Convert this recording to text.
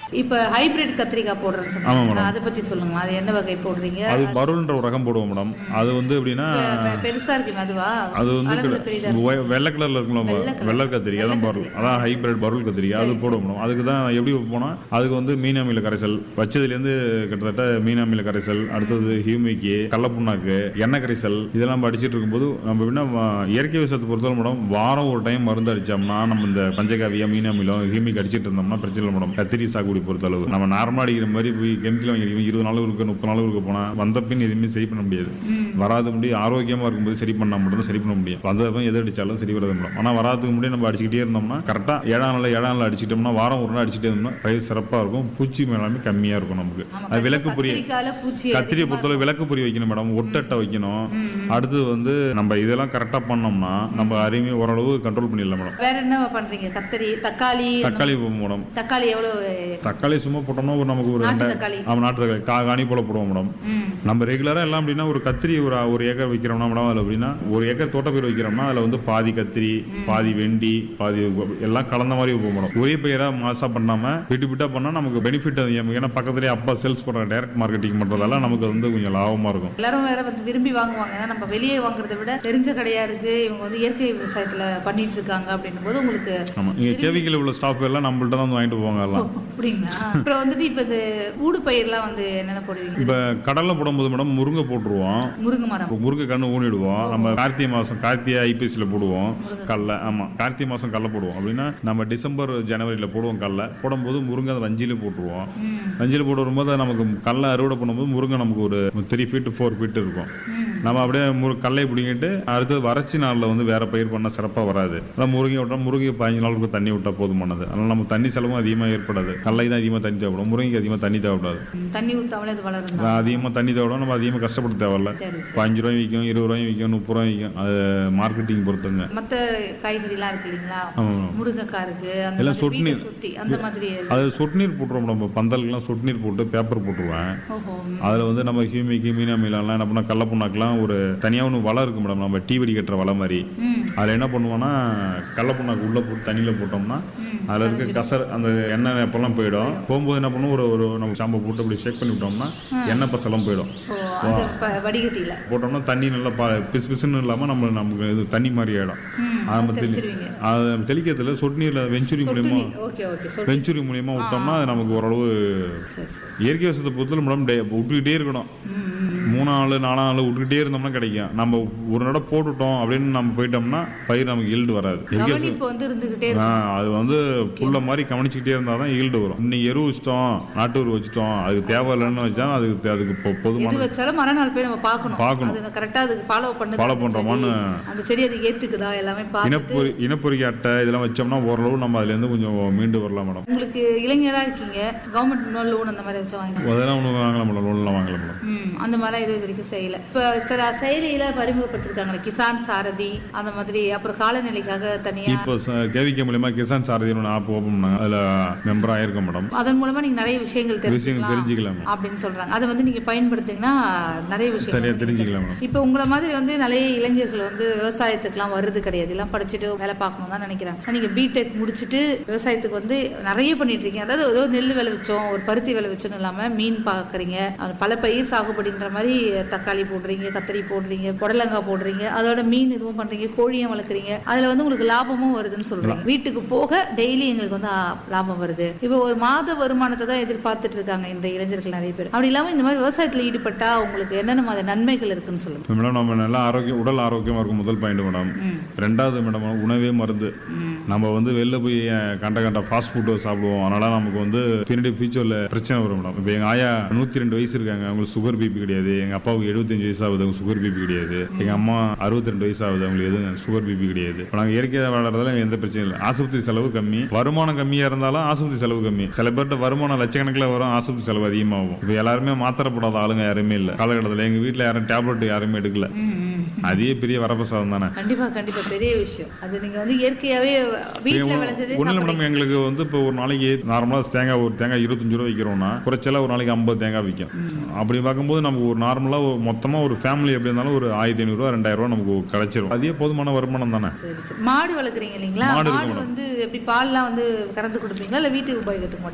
இப்ப ஹைபிரிட் கத்திரிக்காய் போடுறேன்னு ஆமா, சொன்னீங்க மேடம். அதை பத்தி சொல்லுங்க அது என்ன வகை போடுறீங்க அது பருள்ன்ற ஒரு ரகம் போடுவோம் மேடம் அது வந்து எப்படின்னா பெ- பெ- பெருசா இருக்குமே அதுவா அது வந்து அளவுல பெரிதா இருக்கு. வெ- வெள்ளை கலர்ல இருக்கும்ல வெள்ளை colour. வெள்ளை கத்திரிக்காய் அதான் பருள் அதான் ஹைபிரிட் பருள் கத்திரிக்காய் அது போடுவோம் மேடம் அதுக்கு தான் எப்படி போனா அதுக்கு வந்து மீன் அமில கரைசல் வச்சதுலேருந்து கிட்டத்தட்ட மீன் அமில கரைசல் அடுத்தது ஹியூமிக்கு கடலப்புண்ணாக்கு எண்ணெய் கரைசல் இதெல்லாம் நம்ம அடிச்சிட்டு இருக்கும்போது நம்ம என்ன ம- இயற்கை விவசாயத்தை பொறுத்தவரை மேடம் வாரம் ஒரு டைம் மருந்து அடிச்சோம்னா நம்ம இந்த பஞ்சகாவியா மீன் அமிலம் ஹியூமிக் அடிச்சிட்டு இருந்தோம்னா பிரச்சனை இல்லை மேடம் கத்திரி சாகுபடி பொறுத்தளவு நம்ம நார்மலா அடிக்கிற மாதிரி போய் கெமிக்கல் வாங்கி அடிக்கணும். இருபது நாள் இருக்கு முப்பது நாள் இருக்க போனா வந்த பின் எதுவுமே சரி பண்ண முடியாது வராது முடியும் ஆரோக்கியமா இருக்கும்போது சரி பண்ணா மட்டும் தான் சரி பண்ண முடியும் வந்தப்ப எது அடிச்சாலும் சரி வராது மேடம் ஆனா வராதுக்கு முன்னாடி நம்ம அடிச்சுக்கிட்டே இருந்தோம்னா கரெக்டா ஏழாம் நாள் ஏழாம் நாள் அடிச்சிட்டோம்னா வாரம் ஒரு நாள் அடிச்சுட்டே இருந்தோம்னா பயிர் சிறப்பா இருக்கும் பூச்சி மேலாமே கம்மியா இருக்கும் நமக்கு ஆமா, அது விளக்கு புரிய கத்திரிக்காயில பூச்சி கத்திரியை அதிகமா பொறுத்தவரை விளக்கு பொறி வைக்கணும் மேடம் ஒட்டட்டை வைக்கணும் அடுத்து வந்து நம்ம இதெல்லாம் கரெக்டா பண்ணோம்னா நம்ம அருமையை ஓரளவு கண்ட்ரோல் பண்ணிடலாம் மேடம் வேற என்ன பண்றீங்க கத்திரி தக்காளி தக்காளி மேடம் தக்காளி எவ்வளவு தக்காளி சும்மா போட்டோம்னா ஒரு நமக்கு ஒரு நாட்டு ரெண்டாயிரம் தக்காளி. ஆமா நாட்டு தக்காளி கா காணி போல போடுவோம் மேடம் ம். நம்ம ரெகுலரா எல்லாம் அப்படின்னா ஒரு கத்திரி ஒரு ஒரு ஏக்கர் வைக்கிறோம்னா மேடம் அதில் அப்படின்னா ஒரு ஏக்கர் தோட்டப்பயிர் வைக்கிறோம்னா அதில் வந்து பாதி கத்திரி பாதி வெண்டி பாதி எல்லாம் கலந்த மாதிரி வைப்போம் மேடம் ஒரே பயிரா மாசா பண்ணாம விட்டு விட்டா பண்ணா நமக்கு பெனிஃபிட் அதிகம் ஏன்னா பக்கத்துலேயே அப்பா சேல்ஸ் பண்ற டைரக்ட் மார்க்கெட்டிங் பண்றதால நமக்கு வந்து கொஞ்சம் லாபமா இருக்கும் எல்லாரும் வேற வந்து விரும்பி வாங்குவாங்க ஏன்னா நம்ம வெளியே வாங்குறதை விட தெரிஞ்ச கடையா இருக்கு இவங்க வந்து இயற்கை விவசாயத்துல பண்ணிட்டு இருக்காங்க அப்படின்னும் போது உங்களுக்கு ஆமா இங்க கேவிக்கில் உள்ள ஸ்டாஃப் எல்லாம் நம்மள்ட்ட தான் வந்து வாங்கிட்டு போவாங்க எல்லாம் அப்படிங்களா அப்புறம் வந்துட்டு இப்ப இந்த ஊடு பயிர்லாம் வந்து என்னென்ன போடுவீங்க இப்ப கடல்ல போடும்போது மேடம் முருங்கை போட்டுருவோம் முருங்கை மரம் இப்போ முருங்கை கண்ணு ஊனிடுவோம் நம்ம கார்த்திகை மாசம் கார்த்திகை ஐபிஎஸ்ல போடுவோம் கடல ஆமா கார்த்திகை மாசம் கடல போடுவோம் அப்படின்னா நம்ம டிசம்பர் ஜனவரியில போடுவோம் கடல போடும்போது முருங்கை அதை வஞ்சில போட்டுருவோம் வஞ்சில போட்டு வரும்போது அது நமக்கு கடல அறுவடை பண்ணும்போது முருங்கை நமக்கு ஒரு த்ரீ ஃபீட் ஃபோர் ஃபீட் இருக்கும் நம்ம அப்படியே முரு கடலை பிடிங்கிட்டு அடுத்தது வறட்சி நாளில் வந்து வேற பயிர் பண்ணால் சிறப்பாக வராது அதான் முருங்கை விட்டா முருங்கை பதினஞ்சு நாளுக்கு தண்ணி விட்டா போதுமானது அதனால நமக்கு தண்ணி செலவும் அதிகமாக ஏற்படாது கடலை தான் அதிகமாக தண்ணி தேவைப்படும் முருங்கைக்கு அதிகமாக தண்ணி தேவைப்படாது ம், தண்ணி ஊத்தாமலே அது வளரும் தான். அதிகமாக தண்ணி தேவைப்படும் நம்ம அதிகமாக கஷ்டப்பட தேவையில்ல சரி சரி பதினஞ்சு ரூபாய் விற்கும் இருபது ரூபாய் விற்கும் முப்பது ரூபாய் விற்கும் அது மார்க்கெட்டிங் பொறுத்துங்க மத்த காய்கறிலாம் இருக்கு இல்லைங்களா ஆமாம் முருங்கைக்காய் இருக்கு அந்த எல்லாம் மாதிரி சொட்டு வீட்டை நீர். சுத்தி அந்த மாதிரி அது சொட்டு நீர் போட்டுருவோம் நம்ம பந்தலுக்குலாம் சொட்டு நீர் போட்டு பேப்பர் போட்டுருவேன் ஓஹோ ம். அதில் வந்து நம்ம ஹியூமிக்கு மீனா மீலாம் என்ன பண்ணால் கடல புண்ணாக்கெலாம் ஒரு தனியாக ஒன்று வலை இருக்கு மேடம் நம்ம டீ வடி கட்டுற வலை மாதிரி ம் அதில் என்ன பண்ணுவோம்னா கடல புண்ணாக்கு உள்ளே போட்டு தண்ணியில் போட்டோம்னா அதில் இருக்க கசர் அந்த எண்ணெய் எப்பெல்லாம் போயிடும் போகும்போது என்ன பண்ணுவோம் ஒரு ஒரு நம்ம ஷாம்பு போட்டு அப்படி ஷேக் பண்ணி விட்டோம்னா எண்ணெய் பசெல்லாம் போயிடும் ஓ அந்த ப- வடிகட்டியில போட்டோம்னா தண்ணி நல்லா பா பிசு பிசுன்னு இல்லாமல் நம்ம நமக்கு இது தண்ணி மாதிரி ஆகிடும் ம் அது நம்ம தெளி தெளிச்சிருவீங்க அது நம்ம தெளிக்கிறதுல சொட்டு நீரில் வெஞ்சுரி சொட்டு மூலியமா நீர் ஓகே ஓகே சொட்டு வெஞ்சுரி மூலியமா விட்டோம்னா அது நமக்கு ஓரளவு சரி சரி இயற்கை விவசாயத்தை பொறுத்தவரை மேடம் டே- விட்டுக்கிட்டே இருக்கணும் ம் ம் மூணு நாள் நாலாம் நாள் விட்டுக்கிட்டே இருந்தோம்னா கிடைக்கும் நம்ம ஒரு நட போட்டுட்டோம் அப்படின்னு நம்ம போயிட்டோம்னா பயிர் நமக்கு ஈல்டு வராது இயற்கை கவனிப்பு வந்து இருந்துகிட்டே ஆ, அது வந்து புள்ள மாதிரி கவனிச்சுக்கிட்டே இருந்தால் தான் ஈல்டு வரும் இன்னைக்கு எரு வச்சிட்டோம் நாட்டு எரு வச்சிட்டோம் அதுக்கு தேவையில்லைன்னு வச்சா அதுக்கு தே- அதுக்கு பொ- எது போதுமான வச்சாலும் மறுநாள் போய் நம்ம பார்க்கணும் பார்க்கணும். அது கரெக்டா அதுக்கு ஃபாலோ பண்ணு Follow பண்றோமான்னு. அந்த செடி அது ஏத்துக்குதா எல்லாமே பார்த்துட்டு இனப்பொறி இனப்பொறிக்கை அட்டை இதெல்லாம் வச்சோம்னா ஓரளவு நம்ம அதுலேருந்து கொஞ்சம் மீண்டு வரலாம் மேடம் உங்களுக்கு இளைஞரா இருக்கீங்க கவர்மெண்ட் லோன் அந்த மாதிரி வச்சு வாங்கி அதெல்லாம் ஒன்று வாங்கலாம் மேடம் லோன்லாம் வாங்கலாம் மேடம் ம் அந்த மாதிரிலாம் இது வரைக்கும் செய்யல இப்போ சில செயலியில அறிமுகப்படுத்திருக்காங்களே கிசான் சாரதி அந்த மாதிரி அப்புறம் காலநிலைக்காக தனியா இப்போ கேவிகே மூலியமா கிசான் சாரதினு ஒன்று ஆப் ஓப்பன் பண்ணாங்க அதில் மெம்பர் ஆயிருக்கேன் மேடம் அதன் மூலமா நீங்க நிறைய விஷயங்கள் விஷயங்கள் தெரிஞ்சுக்கலாம் தெரிஞ்சுக்கலாம் அப்படின்னு சொல்றாங்க அதை வந்து நீங்க பயன்படுத்திங்கன்னா நிறைய விஷயம் சரியா தெரிஞ்சுக்கலாம் மேடம் இப்போ உங்களை மாதிரி வந்து நிறைய இளைஞர்கள் வந்து விவசாயத்துக்குலாம் வருது கிடையாது எல்லாம் படிச்சுட்டு வேலை பார்க்கணும் தான் நினைக்கிறாங்க நீங்க பிடெக் முடிச்சுட்டு விவசாயத்துக்கு வந்து நிறைய பண்ணிட்டு இருக்கீங்க அதாவது ஏதோ நெல் விளைவிச்சோம் ஒரு பருத்தி விளைவிச்சோன்னு இல்லாம மீன் பார்க்குறீங்க பல பயிர் சாகுபடின்ற மாதிரி தக்காளி போடுறீங்க கத்திரி போடுறீங்க புடலங்காய் போடுறீங்க அதோட மீன் இதுவும் பண்றீங்க கோழியும் வளர்க்குறீங்க அதுல வந்து உங்களுக்கு லாபமும் வருதுன்னு சொல்றீங்க வீட்டுக்கு போக டெய்லி எங்களுக்கு வந்து ஆ, லாபம் வருது இப்போ ஒரு மாத வருமானத்தை தான் எதிர்பார்த்துட்டு இருக்காங்க இந்த இளைஞர்கள் நிறைய பேர் அப்படி இல்லாம இந்த மாதிரி விவசாயத்துல ஈடுபட்டா உங்களுக்கு என்னென்ன மாதிரி நன்மைகள் இருக்குன்னு சொல்லுங்க மேடம் நம்ம நல்லா ஆரோக்கியம் உடல் ஆரோக்கியமா இருக்கும் முதல் பாயிண்ட் மேடம் ம் ரெண்டாவது மேடம் உணவே மருந்து ம் நம்ம வந்து வெளில போய் அஹ், கண்ட கண்ட ஃபாஸ்ட் ஃபுட்டு சாப்பிடுவோம் அதனால நமக்கு வந்து பின்னாடி ஃபியூச்சரில் பிரச்சனை வரும் மேடம் இப்போ எங்கள் ஆயா நூற்றி ரெண்டு வயசு இருக்காங்க அவங்களுக்கு சுகர் பிபி கிடையாது எங்கள் அப்பாவுக்கு எழுபத்தஞ்சு வயசு ஆகுது அவங்க சுகர் பிபி கிடையாது எங்கள் அம்மா அறுபத்தி ரெண்டு வயசு ஆகுது அவங்களுக்கு எதுவும் சுகர் பிபி கிடையாது இப்போ நாங்கள் இயற்கையாக வளர்றதால எந்த பிரச்சனையும் இல்லை ஆஸ்பத்திரி செலவு கம்மி வருமானம் கம்மியாக இருந்தாலும் ஆஸ்பத்திரி செலவு கம்மி சில பேர்ட்ட வருமானம் லட்சக்கணக்கில் வரும் ஆஸ்பத்திரி செலவு அதிகமாகும் இப்போ எல்லாருமே மாத்திரை போடாத ஆளுங்க யாருமே இல்லை காலகட்டத்தில் எங்கள் வீட்டில் யாரும் டேப்லெட் யாருமே எடுக்கல ம், ம். அதே பெரிய வரப்பிரசாதம் தானே கண்டிப்பா கண்டிப்பா பெரிய விஷயம் அது நீங்க வந்து இயற்கையாவே வீட்டுல விளைஞ்சதே ஒன்றும் சாப்பிடுறீங்க. மேடம் எங்களுக்கு வந்து இப்போ ஒரு நாளைக்கு நார்மலாக தேங்காய் ஒரு தேங்காய் இருபத்தஞ்சு ரூபா விற்கிறோம்னா குறைச்சலா ஒரு நாளைக்கு ஐம்பது தேங்காய் விற்கும் அப்படி பார்க்கும்போது நமக்கு ஒரு நார்மலாக மொத்தமாக ஒரு ஃபேமிலி எப்படி இருந்தாலும் ஒரு ஆயிரத்தி ஐநூறுரூவா ரெண்டாயிரம் ரூபா நமக்கு கிடைச்சிரும் அதே போதுமான வருமானம் தானே சரி சரி மாடு வளர்க்குறீங்க இல்லைங்களா மாடு மாடு இருக்கு வந்து எப்படி பால்லாம் வந்து கறந்து கொடுப்பீங்களா இல்ல வீட்டுக்கு உபயோகத்துக்கு மட்டும்